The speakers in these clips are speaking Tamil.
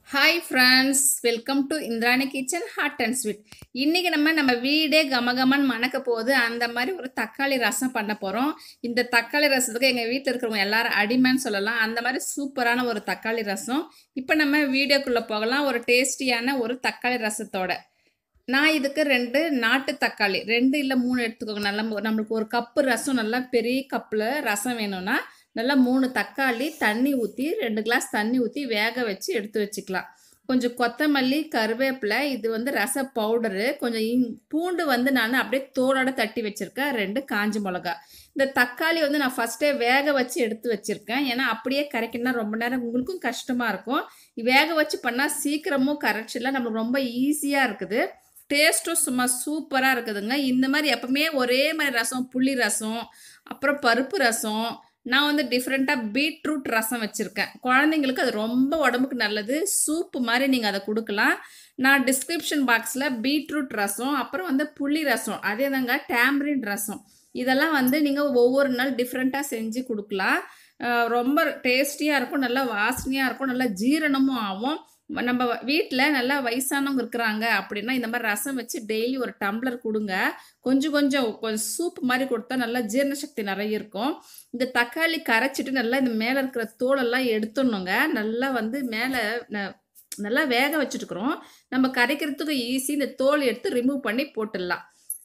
hi friends welcome to Indrani kitchen hot and sweet இன்றைக்கி நம்ம நம்ம வீடே கமகமன் மணக்க போகுது அந்த மாதிரி ஒரு தக்காளி ரசம் பண்ண போகிறோம் இந்த தக்காளி ரசத்துக்கு எங்கள் வீட்டில் இருக்கிறவங்க எல்லாரும் அடிமைன்னு சொல்லலாம் அந்த மாதிரி சூப்பரான ஒரு தக்காளி ரசம் இப்போ நம்ம வீடியோக்குள்ளே போகலாம் ஒரு டேஸ்டியான ஒரு தக்காளி ரசத்தோட நான் இதுக்கு ரெண்டு நாட்டு தக்காளி ரெண்டு இல்லை மூணு எடுத்துக்கோங்க நல்லா நம்மளுக்கு ஒரு கப்பு ரசம் நல்லா பெரிய கப்பில் ரசம் வேணும்னா நல்லா மூணு தக்காளி தண்ணி ஊற்றி ரெண்டு கிளாஸ் தண்ணி ஊற்றி வேக வச்சு எடுத்து வச்சுக்கலாம் கொஞ்சம் கொத்தமல்லி கருவேப்பிலை இது வந்து ரச பவுடரு கொஞ்சம் இங் பூண்டு வந்து நான் அப்படியே தோலோட தட்டி வச்சுருக்கேன் ரெண்டு காஞ்சி மிளகா இந்த தக்காளி வந்து நான் ஃபஸ்ட்டே வேக வச்சு எடுத்து வச்சுருக்கேன் ஏன்னா அப்படியே கரைக்கணும்னா ரொம்ப நேரம் உங்களுக்கும் கஷ்டமாக இருக்கும் வேக வச்சு பண்ணால் சீக்கிரமும் கரைச்சிடலாம் நம்மளுக்கு ரொம்ப ஈஸியாக இருக்குது டேஸ்ட்டும் சும்மா சூப்பராக இருக்குதுங்க இந்த மாதிரி எப்பவுமே ஒரே மாதிரி ரசம் புளி ரசம் அப்புறம் பருப்பு ரசம் நான் வந்து டிஃப்ரெண்ட்டாக பீட்ரூட் ரசம் வச்சுருக்கேன் குழந்தைங்களுக்கு அது ரொம்ப உடம்புக்கு நல்லது சூப்பு மாதிரி நீங்கள் அதை கொடுக்கலாம் நான் டிஸ்கிரிப்ஷன் பாக்ஸில் பீட்ரூட் ரசம் அப்புறம் வந்து புளி ரசம் அதே தாங்க டேம்ரின் ரசம் இதெல்லாம் வந்து நீங்கள் ஒவ்வொரு நாள் டிஃப்ரெண்ட்டாக செஞ்சு கொடுக்கலாம் ரொம்ப டேஸ்டியாக இருக்கும் நல்லா வாசனையாக இருக்கும் நல்லா ஜீரணமும் ஆகும் நம்ம வீட்டில் நல்லா வயசானவங்க இருக்கிறாங்க அப்படின்னா இந்த மாதிரி ரசம் வச்சு டெய்லி ஒரு டம்ளர் கொடுங்க கொஞ்சம் கொஞ்சம் கொஞ்சம் சூப் மாதிரி கொடுத்தா நல்லா ஜீரண சக்தி நிறைய இருக்கும் இந்த தக்காளி கரைச்சிட்டு நல்லா இந்த மேலே இருக்கிற தோலெல்லாம் எடுத்துடணுங்க நல்லா வந்து மேலே நல்லா வேக வச்சுட்டுக்கிறோம் நம்ம கரைக்கிறதுக்கு ஈஸி இந்த தோல் எடுத்து ரிமூவ் பண்ணி போட்டுடலாம்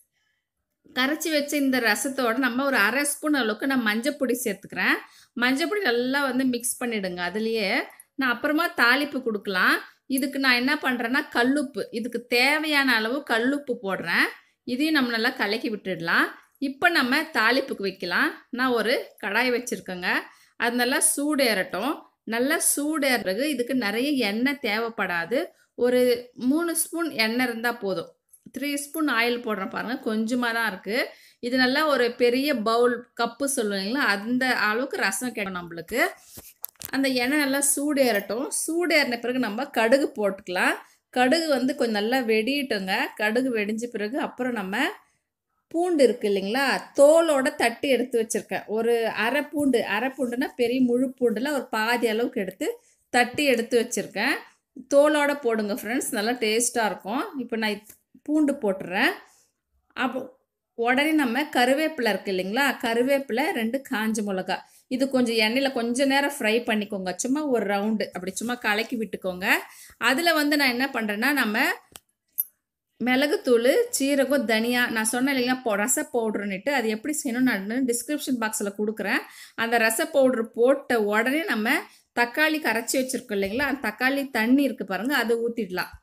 கரைச்சி வச்ச இந்த ரசத்தோட நம்ம ஒரு அரை ஸ்பூன் அளவுக்கு நான் மஞ்சப்பொடி சேர்த்துக்கிறேன் மஞ்சப்பொடி நல்லா வந்து மிக்ஸ் பண்ணிவிடுங்க அதுலேயே நான் அப்புறமா தாளிப்பு கொடுக்கலாம் இதுக்கு நான் என்ன பண்ணுறேன்னா கல்லுப்பு இதுக்கு தேவையான அளவு கல்லுப்பு போடுறேன் இதையும் நம்ம நல்லா கலக்கி விட்டுடலாம் இப்போ நம்ம தாளிப்புக்கு வைக்கலாம் நான் ஒரு கடாய் வச்சுருக்கேங்க அது நல்லா சூடேறட்டும் நல்லா சூடேறது இதுக்கு நிறைய எண்ணெய் தேவைப்படாது ஒரு மூணு ஸ்பூன் எண்ணெய் இருந்தால் போதும் த்ரீ ஸ்பூன் ஆயில் போடுறேன் பாருங்கள் கொஞ்சமாக தான் இருக்குது இது நல்லா ஒரு பெரிய பவுல் கப்பு சொல்லுவீங்களா அந்த அளவுக்கு ரசம் கிடைக்கும் நம்மளுக்கு அந்த எண்ணெய் நல்லா சூடேறட்டும் சூடேறின பிறகு நம்ம கடுகு போட்டுக்கலாம் கடுகு வந்து கொஞ்சம் நல்லா வெடிட்டுங்க கடுகு வெடிஞ்ச பிறகு அப்புறம் நம்ம பூண்டு இருக்குது இல்லைங்களா தோலோட தட்டி எடுத்து வச்சுருக்கேன் ஒரு அரை பூண்டு அரை பூண்டுனா பெரிய முழு பூண்டில் ஒரு பாதி அளவுக்கு எடுத்து தட்டி எடுத்து வச்சுருக்கேன் தோலோட போடுங்க ஃப்ரெண்ட்ஸ் நல்லா டேஸ்ட்டாக இருக்கும் இப்போ நான் பூண்டு போட்டுறேன் அப்போ உடனே நம்ம கருவேப்பிலை இருக்குது இல்லைங்களா கருவேப்பிலை ரெண்டு காஞ்ச மிளகா இது கொஞ்சம் எண்ணெயில் கொஞ்சம் நேரம் ஃப்ரை பண்ணிக்கோங்க சும்மா ஒரு ரவுண்டு அப்படி சும்மா கலக்கி விட்டுக்கோங்க அதில் வந்து நான் என்ன பண்ணுறேன்னா நம்ம மிளகுத்தூள் சீரகம் தனியா நான் சொன்னேன் இல்லைங்களா ரச பவுட்ருன்னுட்டு அது எப்படி செய்யணும் நான் டிஸ்கிரிப்ஷன் பாக்ஸில் கொடுக்குறேன் அந்த ரச பவுட்ரு போட்ட உடனே நம்ம தக்காளி கரைச்சி வச்சுருக்கோம் இல்லைங்களா அந்த தக்காளி தண்ணி இருக்குது பாருங்கள் அதை ஊற்றிடலாம்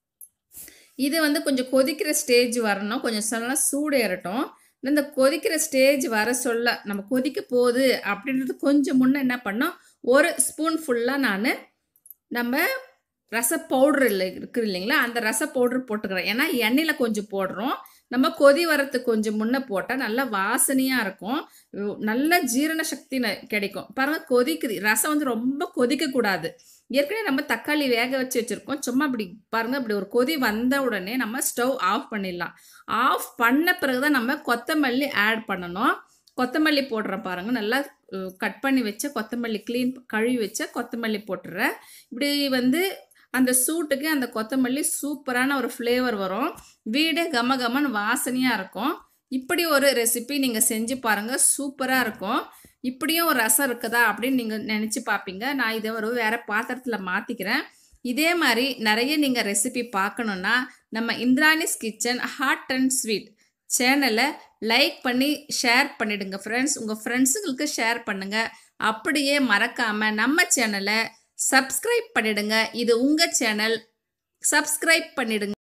இது வந்து கொஞ்சம் கொதிக்கிற ஸ்டேஜ் வரணும் கொஞ்சம் நல்லா சூடு ஏறட்டும் இந்த கொதிக்கிற ஸ்டேஜ் வர சொல்ல நம்ம கொதிக்க போகுது அப்படின்றது கொஞ்சம் முன்னே என்ன பண்ணோம் ஒரு ஸ்பூன் ஃபுல்லாக நான் நம்ம ரச பவுட்ரு இல்லை இருக்குது இல்லைங்களா அந்த ரச பவுட்ரு போட்டுக்கிறேன் ஏன்னா எண்ணெயில் கொஞ்சம் போடுறோம் நம்ம கொதி வரத்துக்கு கொஞ்சம் முன்னே போட்டால் நல்லா வாசனையாக இருக்கும் நல்ல ஜீரண சக்தி கிடைக்கும் பாருங்கள் கொதிக்குது ரசம் வந்து ரொம்ப கொதிக்கக்கூடாது ஏற்கனவே நம்ம தக்காளி வேக வச்சு வச்சுருக்கோம் சும்மா அப்படி பாருங்கள் அப்படி ஒரு கொதி வந்த உடனே நம்ம ஸ்டவ் ஆஃப் பண்ணிடலாம் ஆஃப் பண்ண பிறகு தான் நம்ம கொத்தமல்லி ஆட் பண்ணணும் கொத்தமல்லி போடுறேன் பாருங்கள் நல்லா கட் பண்ணி வச்ச கொத்தமல்லி க்ளீன் கழுவி வச்ச கொத்தமல்லி போட்டுறேன் இப்படி வந்து அந்த சூட்டுக்கு அந்த கொத்தமல்லி சூப்பரான ஒரு ஃப்ளேவர் வரும் வீடே கம கமன் வாசனையாக இருக்கும் இப்படி ஒரு ரெசிபி நீங்கள் செஞ்சு பாருங்கள் சூப்பராக இருக்கும் இப்படியும் ஒரு ரசம் இருக்குதா அப்படின்னு நீங்கள் நினச்சி பார்ப்பீங்க நான் இதை ஒரு வேறு பாத்திரத்தில் மாற்றிக்கிறேன் இதே மாதிரி நிறைய நீங்கள் ரெசிபி பார்க்கணுன்னா நம்ம Indrani's kitchen hot and sweet சேனலை லைக் பண்ணி ஷேர் பண்ணிவிடுங்க ஃப்ரெண்ட்ஸ் உங்கள் ஃப்ரெண்ட்ஸுங்களுக்கு ஷேர் பண்ணுங்கள் அப்படியே மறக்காமல் நம்ம சேனலை சப்ஸ்கிரைப் பண்ணிடுங்க இது உங்கள் சேனல் சப்ஸ்கிரைப் பண்ணிடுங்க